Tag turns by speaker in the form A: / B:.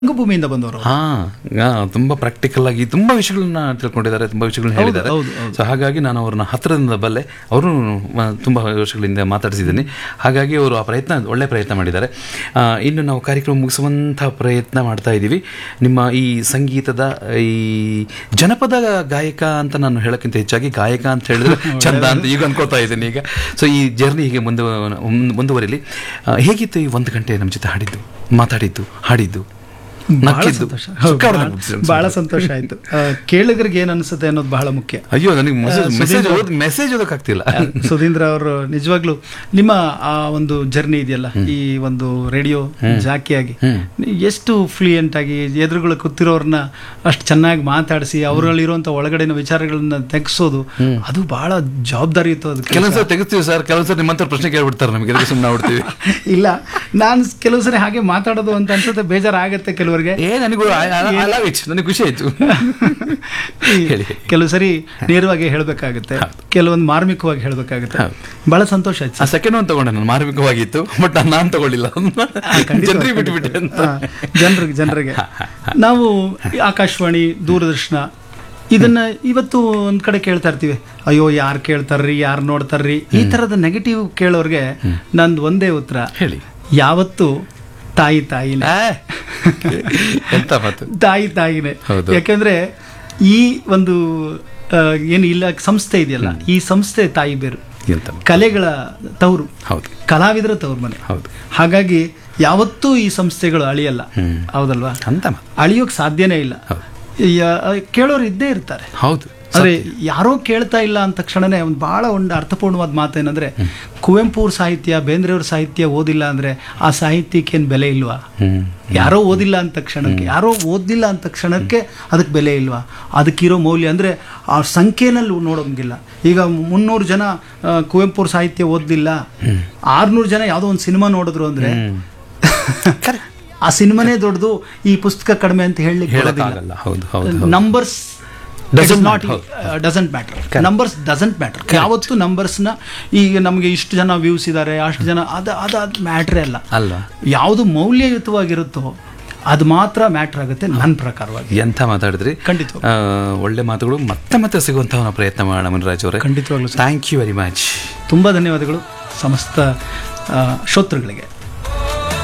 A: ರಂಗಭೂಮಿಯಿಂದ ಬಂದವರು
B: ಹಾ ಆ, ತುಂಬಾ ಪ್ರಾಕ್ಟಿಕಲ್ ಆಗಿ ತುಂಬಾ ವಿಷಯಗಳನ್ನ ತಿಳ್ಕೊಂಡಿದ್ದಾರೆ ತುಂಬಾ ವಿಷಯಗಳನ್ನ ಹೇಳಿದ್ದಾರೆ
A: ಹೌದು, ಹೌದು.
B: ಸೊ ಹಾಗಾಗಿ ನಾನು ಅವ್ರನ್ನ ಹತ್ತಿರದಿಂದ ಬಲ್ಲೆ ಅವರು ತುಂಬಾ ವರ್ಷಗಳಿಂದ ಮಾತಾಡಿಸಿದ್ದೀನಿ ಹಾಗಾಗಿ ಅವರು ಆ ಪ್ರಯತ್ನ ಒಳ್ಳೆ ಪ್ರಯತ್ನ ಮಾಡಿದ್ದಾರೆ ಆ, ಇನ್ನು ನಾವು ಕಾರ್ಯಕ್ರಮ ಮುಗಿಸುವಂಥ ಪ್ರಯತ್ನ ಮಾಡ್ತಾ ಇದ್ದೀವಿ ನಿಮ್ಮ ಈ ಸಂಗೀತದ ಈ ಜನಪದ ಗಾಯಕ ಅಂತ ನಾನು ಹೇಳೋಕ್ಕಿಂತ ಹೆಚ್ಚಾಗಿ ಗಾಯಕ ಅಂತ ಹೇಳಿದ್ರೆ ಚಂದ ಅಂತ ಈಗ ಅನ್ಕೋತಾ ಇದ್ದೀನಿ ಈಗ ಸೊ ಈ ಜರ್ನಿ ಹೀಗೆ ಮುಂದೆ ಮುಂದುವರಿಲಿ ಆ, ಹೇಗಿತ್ತು ಈ ಒಂದು ಗಂಟೆ ನಮ್ಮ ಜೊತೆ ಹಾಡಿದ್ದು ಮಾತಾಡಿದ್ದು ಹಾಡಿದ್ದು
A: ಬಹಳ
B: ನಕ್ಕಿದ್ದು
A: ಸಂತೋಷ ಹೌದು,
B: ಸುಖವಾದ
A: ಬಹಳ-
B: ಮುಗಿಸಿ-
A: ಬಹಳ ಸಂತೋಷ ಆಯ್ತು ಆ, ಕೇಳಿಗರಿಗೆ ಏನ್ ಅನ್ಸುತ್ತೆ ಅನ್ನೋದು ಬಹಳ ಮುಖ್ಯ
B: ಅಯ್ಯೋ ನನಗೆ ಮೆಸೇಜ್ ಓದ್ ಮೆಸೇಜ್ ಓದಕ್ಕಾಗ್ತಿಲ್ಲ
A: ಸುಧೀಂದ್ರ ಅವರು ನಿಜವಾಗ್ಲೂ ನಿಮ್ಮ ಆ ಒಂದು ಜರ್ನಿ ಇದೆಯಲ್ಲ ಈ ಒಂದು ರೇಡಿಯೋ ಜಾಕಿಯಾಗಿ ಎಷ್ಟು ಫ್ಲೂಯೆಂಟ್ ಆಗಿ ಎದುರುಗಳು ಕೂತಿರೋರ್ನ ಅಷ್ಟು ಚೆನ್ನಾಗಿ ಮಾತಾಡಿಸಿ ಅವರಲ್ಲಿರುವಂತ ಒಳಗಡೆನ ವಿಚಾರಗಳನ್ನ ತೆಗೆಸೋದು ಅದು ಬಹಳ ಜವಾಬ್ದಾರಿ ಇತ್ತು ಅದಕ್ಕೆ
B: ಕೆಲವೊಂದ್ಸಲ ತೆಗಿಸ್ತೀವಿ ಸರ್ ಕೆಲವೊಂದ್ಸಲ ನಿಮ್ಮಂತ ಪ್ರಶ್ನೆ ಕೇಳ್ಬಿಡ್ತಾರೆ ನಮಗೆ ಅದಕ್ಕೆ ಸುಮ್ಮನೆ ಆಗ್ಬಿಡ್ತೀವಿ
A: ಇಲ್ಲ ನಾನು ಕೆಲವು ಸರಿ ಹಾಗೆ ಮಾತಾಡೋದು ಅಂತ ಅನ್ಸುತ್ತೆ ಬೇಜಾರಾಗತ್ತೆ ಕೆಲವರಿಗೆ
B: ಏ ನನಗೂ ನನಗೆ ಖುಷಿ ಆಯ್ತು
A: ಈ
B: ಹೇಳಿ.
A: ಕೆಲವು ಸರಿ ನೇರವಾಗಿ ಹೇಳ್ಬೇಕಾಗುತ್ತೆ ಕೆಲವೊಂದು ಮಾರ್ಮಿಕವಾಗಿ ಹೇಳ್ಬೇಕಾಗುತ್ತೆ ಬಹಳ ಸಂತೋಷ ಆಯ್ತು
B: ಆ ಸೆಕೆಂಡ್ ಒಂದು ತಗೊಂಡೆ ನಾನು ಮಾರ್ಮಿಕವಾಗಿತ್ತು ಬಟ್ ನಾನು ತಗೊಳ್ಳಿಲ್ಲ ಜನರಿಗೆ ಬಿಟ್ಬಿಟ್ಟೆ ಅಂತ
A: ಜನರಿಗೆ ಜನರಿಗೆ ನಾವು ಈ ಆಕಾಶವಾಣಿ ದೂರದರ್ಶನ ಇದನ್ನ ಇವತ್ತು ಒಂದ್ ಕಡೆ ಕೇಳ್ತಾ ಇರ್ತೀವಿ ಅಯ್ಯೋ ಯಾರು ಕೇಳ್ತಾರ್ರಿ ಯಾರು ನೋಡ್ತಾರ್ರಿ ಈ ತರದ ನೆಗೆಟಿವ್ ಕೇಳೋರ್ಗೆ ನಂದು ಒಂದೇ ಉತ್ತರ
B: ಹೇಳಿ
A: ಯಾವತ್ತು ತಾಯಿ ತಾಯಿನೇ
B: ಆ, ಎಂತ ಮಾತು
A: ತಾಯಿ ತಾಯಿನೇ
B: ಹೌದು.
A: ಯಾಕೆಂದ್ರೆ ಈ ಒಂದು ಆ, ಏನು ಇಲ್ಲ ಸಂಸ್ಥೆ ಇದೆಯಲ್ಲ ಈ ಸಂಸ್ಥೆ ತಾಯಿ ಬೇರು
B: ಎಂತ ಮಾತು.
A: ಕಲೆಗಳ ತವರು
B: ಹೌದು
A: ಕಲಾವಿದರ ತವ್ರ ಮನೆ
B: ಹೌದು
A: ಹಾಗಾಗಿ ಯಾವತ್ತೂ ಈ ಸಂಸ್ಥೆಗಳು ಅಳಿಯಲ್ಲ
B: ಹ್ಮ್.
A: ಹೌದಲ್ವಾ
B: ಅಂತ ಮಾತು
A: ಅಳಿಯೋಕ್ ಸಾಧ್ಯನೇ ಇಲ್ಲ
B: ಹೌದು.
A: ಯಾ- ಕೇಳೋರು ಇದ್ದೇ ಇರ್ತಾರೆ
B: ಹೌದು
A: ಆದ್ರೆ ಯಾರೋ ಕೇಳ್ತಾ ಇಲ್ಲ ಅಂತ ತಕ್ಷಣನೇ ಒಂದು ಬಹಳ ಒಂದು ಅರ್ಥಪೂರ್ಣವಾದ ಮಾತು ಏನಂದ್ರೆ ಕುವೆಂಪು ಅವ್ರ ಸಾಹಿತ್ಯ ಬೇಂದ್ರೆಯವ್ರ ಸಾಹಿತ್ಯ ಓದಿಲ್ಲ ಅಂದ್ರೆ ಆ ಸಾಹಿತ್ಯಕ್ಕೆ ಏನ್ ಬೆಲೆ ಇಲ್ವಾ
B: ಹ್ಮ್
A: ಯಾರೋ ಓದಿಲ್ಲ ಅಂತ ತಕ್ಷಣಕ್ಕೆ ಯಾರೋ ಓದಿಲ್ಲ ಅಂತ ತಕ್ಷಣಕ್ಕೆ ಅದಕ್ಕೆ ಬೆಲೆ ಇಲ್ವಾ ಅದಕ್ಕಿರೋ ಮೌಲ್ಯ ಅಂದ್ರೆ ಆ ಸಂಖ್ಯೆನಲ್ಲಿ ನೋಡೋಂಗಿಲ್ಲ ಈಗ ಮುನ್ನೂರು ಜನ ಆ, ಕುವೆಂಪು ಅವ್ರ ಸಾಹಿತ್ಯ ಓದ್ಲಿಲ್ಲ ಆರ್ನೂರು ಜನ ಯಾವುದೋ ಒಂದು ಸಿನಿಮಾ ನೋಡಿದ್ರು ಅಂದ್ರೆ ಆ ಸಿನಿಮಾನೇ ದೊಡ್ಡದು ಈ ಪುಸ್ತಕ ಕಡಿಮೆ ಅಂತ ಹೇಳಲಿಕ್ಕೆ
B: ಹೇಳಕ್ಕಾಗಲ್ಲ ಹೌದು ಹೌದು
A: numbers
B: Doesn't
A: not
B: matter.
A: Doesn't matter numbers doesn't matter ಯಾವತ್ತು ನಂಬರ್ಸ್ನ ಈಗ ನಮಗೆ ಇಷ್ಟು ಜನ ವ್ಯೂಸ್ ಇದ್ದಾರೆ ಅಷ್ಟು ಜನ ಅದು ಅದು ಅದು ಮ್ಯಾಟ್ರೇ ಅಲ್ಲ
B: ಅಲ್ವಾ
A: ಯಾವುದು ಮೌಲ್ಯಯುತವಾಗಿರುತ್ತೋ ಅದು ಮಾತ್ರ ಮ್ಯಾಟ್ರ್ ಆಗುತ್ತೆ ನನ್ನ ಪ್ರಕಾರವಾಗಿ
B: ಎಂತ ಮಾತಾಡಿದ್ರಿ
A: ಖಂಡಿತ
B: ಆ, ಒಳ್ಳೆ ಮಾತುಗಳು ಮತ್ತೆ ಮತ್ತೆ ಸಿಗುವಂತ ಒಂದು ಪ್ರಯತ್ನ ಮಾಡೋಣ ಮುನಿರಾಜ್ ಅವರೇ
A: ಖಂಡಿತವಾಗ್ಲೂ sir.
B: Thank you very much
A: ತುಂಬ ಧನ್ಯವಾದಗಳು ಸಮಸ್ತ ಆ, ಶ್ರೋತೃಗಳಿಗೆ